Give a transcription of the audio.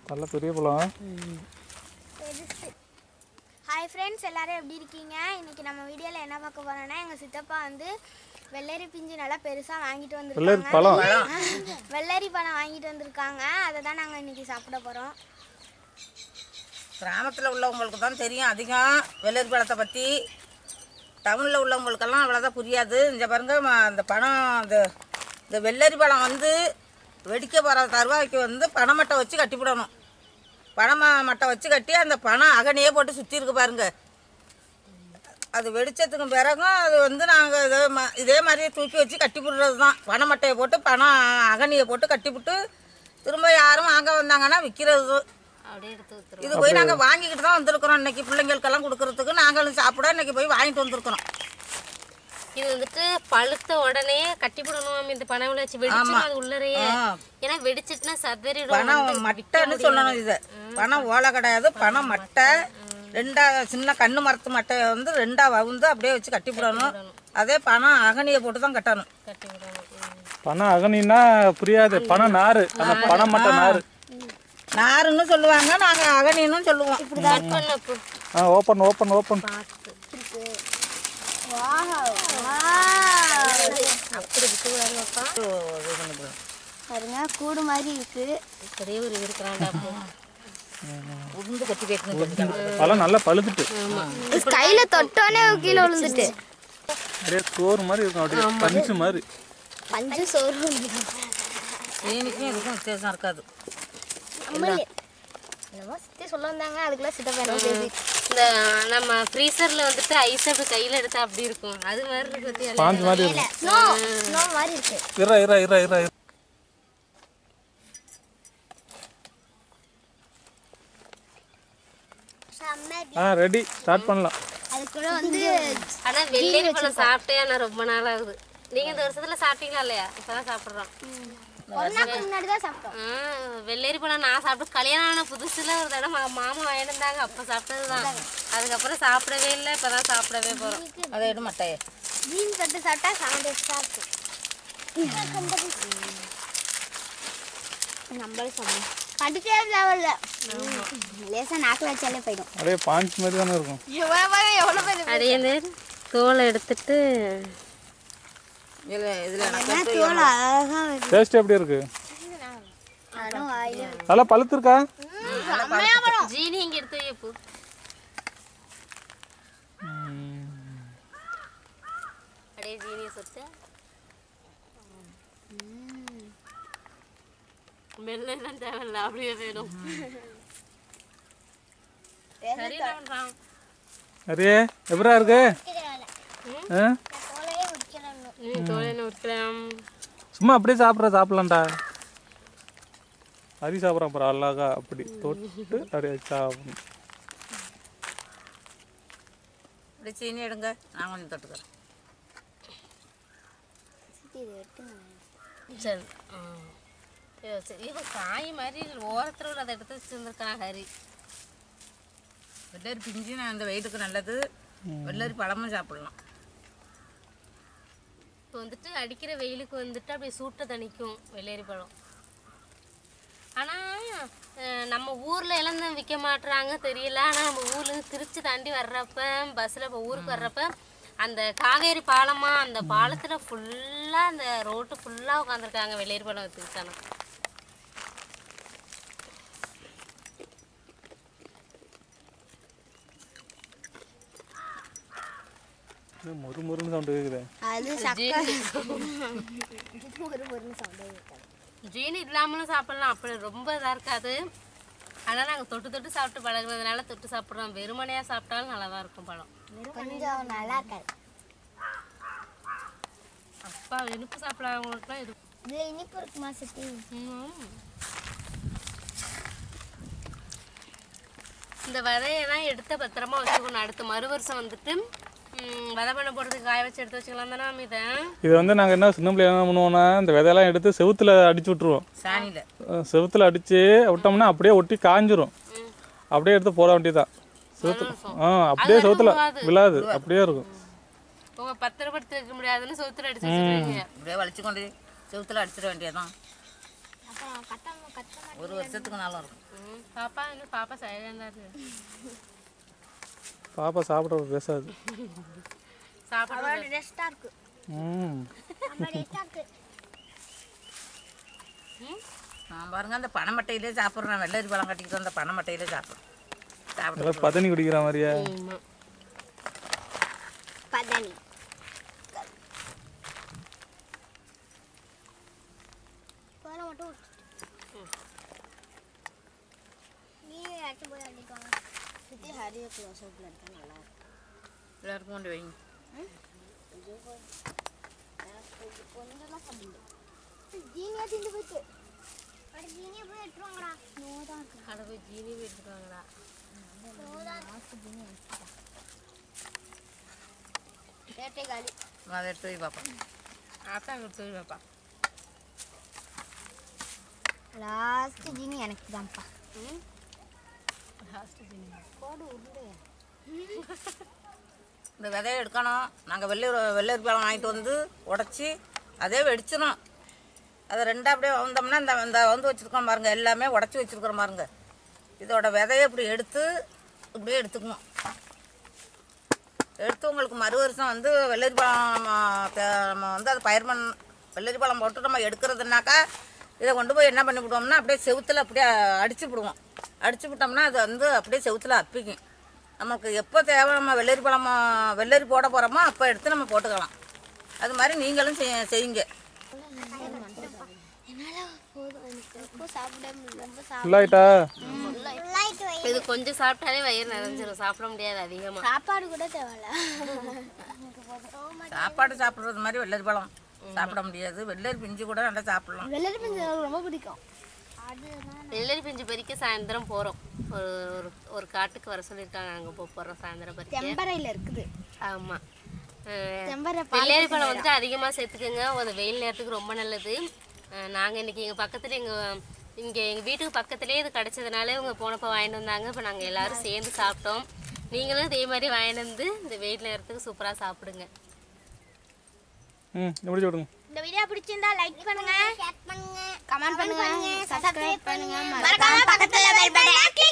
நல்ல பெரிய பழம் ஹாய் ஃப்ரெண்ட்ஸ் எல்லாரும் எப்படி இருக்கீங்க இன்னைக்கு நம்ம வீடியோவில் என்ன பார்க்க போறோம்னா எங்கள் சித்தப்பா வந்து வெள்ளரி பிஞ்சு நல்லா பெருசாக வாங்கிட்டு வெள்ளரி வந்திருக்காங்க பழம் வெள்ளரி பழம் வாங்கிட்டு வந்திருக்காங்க அதை தான் நாங்கள் இன்னைக்கு சாப்பிட போகிறோம் கிராமத்தில் உள்ளவங்களுக்கு தான் தெரியும் அதிகம் வெள்ளரி பழத்தை பற்றி டவுனில் உள்ளவங்களுக்கெல்லாம் அவ்வளோதான் புரியாது இந்த பாருங்க ம- அந்த பணம் அந்த இந்த வெள்ளரி பழம் வந்து வெடிக்க போகிற தருவாய்க்கு வந்து பனைமட்டை வச்சு கட்டிவிடணும் பனை மட்டை வச்சு கட்டி அந்த பணம் அகனையே போட்டு சுற்றி இருக்கு பாருங்க அது வெடிச்சதுக்கு பிறகும் அது வந்து நாங்கள் இதே மா இதே மாதிரியே தூக்கி வச்சு கட்டி விடுறது தான் பனை மட்டையை போட்டு பணம் அகனியை போட்டு கட்டிவிட்டு திரும்ப யாரும் வாங்க வந்தாங்கன்னா விற்கிறது அப்படியே எடுத்து ஊத்துறோம் இது போய் நாங்கள் வாங்கிக்கிட்டு தான் வந்திருக்கிறோம் இன்னைக்கு பிள்ளைங்களுக்கெல்லாம் கொடுக்கறதுக்கு நாங்களும் சாப்பிட இன்னைக்கு போய் வாங்கிட்டு வந்திருக்கிறோம் இது வந்துட்டு பழுத்த உடனே கட்டி போடணும் இந்த பணம் வச்சு வெடிச்சிடும் அது உள்ளறையே ஆ. ஏன்னா வெடிச்சிட்டுனா சதறிடும் பணம் மட்டைன்னு சொல்லணும் இது பணம் ஓலை கிடையாது பணம் மட்டை ரெண்டா சின்ன கண்ணு மரத்து மட்டையை வந்து ரெண்டா வவுந்து அப்படியே வச்சு கட்டி போடணும் அதே பணம் அகனியை போட்டு தான் கட்டணும் கட்டி விடணும் ம். பணம் அகனின்னா புரியாது பணம் நாறு அந்த பணம் மட்டும் நாறு நாருன்னு சொல்லுவாங்க நாங்கள் அகனின்னு சொல்லுவோம் கட் பண்ண போ. ஆ ஓப்பன் ஓப்பன் ஓப்பன் பார்த்து அப்படி விட்டு விடாங்கப்பா பாருங்க கூடு மாதிரி இருக்கு ஒரே ஒரு இருக்கிறான்டா அப்போ உருந்து கட்டி வைக்கணும் சொல்லிட்டாங்க. பழம் நல்லா பழுத்துட்டு கையில தொட்டோன்னே கீழே விழுந்துட்டு அப்படியே சோறு மாதிரி இருக்கும் அப்படியே பஞ்சு மாதிரி பஞ்சு சோறு சீனிக்கும் இதுக்கும் வித்தியாசம் இருக்காது என்னமோ சித்தி சொல்ல வந்தாங்க அதுக்குள்ள சித்தப்பா என்ன பேசி இந்த நம்ம ஃப்ரீசர்ல வந்துட்டு ஐஸ் அப்படி கையில எடுத்தா அப்படி இருக்கும் அது மாதிரி இருக்கு பத்தியா பாஞ்சு மாதிரி இருக்கும் ஸ்னோ ஸ்னோ மாதிரி இருக்கு இரா இரா இரா இரா இரா. ஆ ரெடி ஸ்டார்ட் பண்ணலாம் அதுக்குள்ள வந்து ஆனா வெள்ளரி பழம் சாப்பிட்டே நான் ரொம்ப நாள் ஆகுது நீங்க இந்த வருஷத்துல சாப்பிட்டீங்களா இல்லையா இப்பதான் சாப்பிடுறோம் ஒரு நாளுக்கு முன்னாடி தான் சாப்பிட்டோம் ஆ, வெள்ளரி பழம் நான் சாப்பிட்டு கல்யாணம் ஆன புதுசுல ஒரு தடவை மா- மாமா வாங்கிட்டு இருந்தாங்க அப்ப சாப்பிட்டதுதான் அதுக்கப்புறம் சாப்பிடவே இல்லை இப்பதான் சாப்பிடவே போறோம் அதை எடு மட்டையை மீன் தொட்டு சாப்பிட்டா செவன் டேஸ்டாக இருக்கும் நம்மளும் சாப்பிடணும் கடிக்கவே தேவையில்ல லேசாக நாக்கில் வச்சாலே போயிடும் அப்படியே பாஞ்சு மாதிரி தானே இருக்கும் எவ்வளோ பேர் அப்படியே இந்த தோலை எடுத்துட்டு இதில் இதில் எனக்கு தோல் அழகாக வருது டேஸ்ட் எப்படி இருக்கு அதுவும் வாயில நல்லா பழுத்துருக்கா ஜீனி இங்க எடுத்து வை பூ அப்படியே ஜீனியை சொட்டு மெல்லாம் தேவையில்ல அப்படியே வேணும் சரி நான் நிறைய எப்படா இருக்கு ஆ தோலையே உரிக்கணும் ம் தோலை உருக்கலாம் சும்மா அப்படியே சாப்பிட்ற சாப்பிடலாம்டா அரி சாப்பிட்றான் அப்புறம் அழகா அப்படி தொட்டு அப்படியே சாப்பிடணும் இப்படி சீனி எடுங்க நான் கொஞ்சம் தொட்டுக்கிறேன் சரி ஆ. இது சரி, இது காய் மாதிரி ஓரத்தில் உள்ள அதை எடுத்து வச்சுருந்துருக்கான் ஹரி வெள்ளரி பிஞ்சு நான் இந்த வெயிட்டுக்கு நல்லது வெள்ளரி பழமும் சாப்பிடலாம் இப்போ வந்துட்டு அடிக்கிற வெயிலுக்கு வந்துட்டு அப்படியே சூட்டை தணிக்கும் வெள்ளரி பழம் ஆனால் நம்ம ஊரில் எல்லாம் தான் விற்க மாட்டுறாங்க தெரியல ஆனால் நம்ம ஊர்லேருந்து திருச்சி தாண்டி வர்றப்ப பஸ்ஸில் இப்போ ஊருக்கு வர்றப்ப அந்த காவேரி பாலமா அந்த பாலத்தில் ஃபுல்லாக அந்த ரோட்டு ஃபுல்லாக உட்காந்துருக்காங்க வெள்ளரி பழம் வச்சுக்கிட்டாங்க இது மொறு மொறுன்னு சவுண்டு கேட்குது அது சக்கரை ஒரு ஒரு சவுண்டே இருக்காது ஜீனி இல்லாமலும் சாப்பிடலாம் அப்படி ரொம்ப இதாக இருக்காது ஆனால் நாங்கள் தொட்டு தொட்டு சாப்பிட்டு பழகுனதுனால தொட்டு சாப்பிட்றோம் வெறுமனையாக சாப்பிட்டாலும் நல்லா தான் இருக்கும் பழம் கொஞ்சம் நல்லா இருக்காது அப்பா இனிப்பு சாப்பிடாதவங்களுக்குலாம் இது இதுல இனிப்பு இருக்குமா சித்தி ம். இந்த விதையெல்லாம் எடுத்து பத்திரமா வச்சுக்கணும் அடுத்த மறு வருஷம் வந்துட்டு ம், விதை பண்ண போடுறதுக்கு காய வச்சு எடுத்து வச்சுக்கலாம் தானே நம்ம இதை இது வந்து நாங்கள் என்ன சின்ன பிள்ளைங்க என்ன பண்ணுவோம்னா இந்த விதையெல்லாம் எடுத்து செவுத்துல அடிச்சு விட்ருவோம் சாணியில் அஹ் செவுத்துல அடிச்சு விட்டோம்னா அப்படியே ஒட்டி காஞ்சிரும் அப்படியே எடுத்து போட வேண்டியதுதான் செவுத்துல ஆ அப்படியே செவுத்துல விழாது அப்படியே இருக்கும் உங்க பத்திரப்படுத்தி வைக்க முடியாதுன்னு சொத்துல அடிச்சு வச்சுருவீங்க அப்படியே வலிச்சு கொண்டு செவுத்துல அடிச்சிட வேண்டியதான் அப்புறம் கட்டாம கட்ட மாட்டேன் ஒரு வருஷத்துக்கு நாளும் இருக்கும் ம், பாப்பா இன்னும் பாப்பா சைலண்டாக இருக்கு பாப்பா சாப்பிட பேசாது சாப்பிட அவளோட ரெஸ்டாக இருக்கு ம் நம்ம ரெஸ்டாக இருக்கு நான் பாருங்க அந்த பனைமட்டையிலே சாப்பிட்றேன் வெள்ளரி பழம் கட்டிக்கிட்டு அந்த பனைமட்டையிலே சாப்பிட்றேன் சாப்பிட நல்லா பதனி குடிக்கிற மாதிரியா ஆமாம் பதனி போன மட்டும் நீ எடுத்து போய் அடிக்கோங்க சுற்றி ஹரிய க்ளோஸ் அப்பில் எடுத்தால் நல்லா இருக்கும் எல்லாருக்கும் கொண்டு வைங்க கொஞ்சமாக சாப்பிடுங்க ஜீனியா திண்டு போயிட்டு அட ஜீனியா போய் எடுத்துருவாங்கடா நோ தான் இருக்கு கடை போய் ஜீனி எடுத்துக்காங்கடா ரேட்டே காலி அதை எடுத்து போய் பார்ப்போம் ஆத்தா கொடுத்து போய் பாப்பா லாஸ்ட் ஜீனி எனக்கு தான்ப்பா லாஸ்ட் ஜீனி போடு உருண்டு இந்த விதைய எடுக்கணும் நாங்கள் வெள்ளரி வெள்ளரி பழம் வாங்கிட்டு வந்து உடச்சி அதே வெடிச்சிடும் அதை ரெண்டாக அப்படியே வந்தோம்னா இந்த இந்த வந்து வச்சுருக்கோம் பாருங்க எல்லாமே உடச்சி வச்சுருக்குறோம் பாருங்க இதோட விதைய இப்படி எடுத்து இப்படியே எடுத்துக்கணும் எடுத்து உங்களுக்கு மறு வருஷம் வந்து வெள்ளரி பழம் நம்ம தே- நம்ம வந்து அது பயிர் பண்ண வெள்ளரி பழம் போட்டு நம்ம எடுக்கிறதுனாக்கா இதை கொண்டு போய் என்ன பண்ணி விடுவோம்னா அப்படியே செவுத்துல அப்படியே அடிச்சு விடுவோம் அடிச்சு விட்டோம்னா அது வந்து அப்படியே செவுத்துல அப்பிக்கும் நமக்கு எப்போ தேவை நம்ம வெள்ளரி பழம் வெள்ளரி போட போகிறோமோ அப்போ எடுத்து நம்ம போட்டுக்கலாம் அது மாதிரி நீங்களும் செய்- செய்யுங்க என்னால் போதும் எனக்கு ரொம்ப சாப்பிட முடியல ரொம்ப ஃபுல்லாயிட்டா சாப்பிட்டு இது கொஞ்சம் சாப்பிட்டாலே வயிறு நிறைஞ்சிரும் சாப்பிட முடியாது அதிகமாக சாப்பாடு கூட தேவையில்ல சாப்பாடு சாப்பிட்றது மாதிரி வெள்ளரி பழம் சாப்பிட முடியாது வெள்ளரி பிஞ்சு கூட நல்லா சாப்பிடலாம் வெள்ளரி பிஞ்சு எனக்கு ரொம்ப பிடிக்கும் அதுதான் வெள்ளரி பிஞ்சு பறிக்க சாயந்தரம் போகிறோம் ஒரு ஒரு ஒரு காட்டுக்கு வர சொல்லியிருக்காங்க அங்கே போக போகிறோம் சாயந்தரம் பறிக்க செம்பறையில் இருக்குது ஆமாம் செம்பரை வெள்ளரி பழம் வந்துட்டு அதிகமாக சேர்த்துக்கோங்க ஒரு வெயில் நேரத்துக்கு ரொம்ப நல்லது நாங்கள் இன்னைக்கு எங்கள் பக்கத்தில் எங்கள் இங்கே எங்கள் வீட்டுக்கு பக்கத்துலேயே இது கிடச்சதுனால இவங்க போனப்போ வாங்கிட்டு வந்தாங்க இப்போ நாங்கள் எல்லாரும் சேர்ந்து சாப்பிட்டோம் நீங்களும் இதே மாதிரி வாங்கிட்டு வந்து இந்த வெயில் நேரத்துக்கு சூப்பராக சாப்பிடுங்க ம் இப்படி விடுங்க இந்த வீடியோ பிடிச்சிருந்தா லைக் பண்ணுங்க ஷேர் பண்ணுங்க கமெண்ட் பண்ணுங்க சப்ஸ்கிரைப் பண்ணுங்க மறக்காம பக்கத்துல பெல் பட்டன்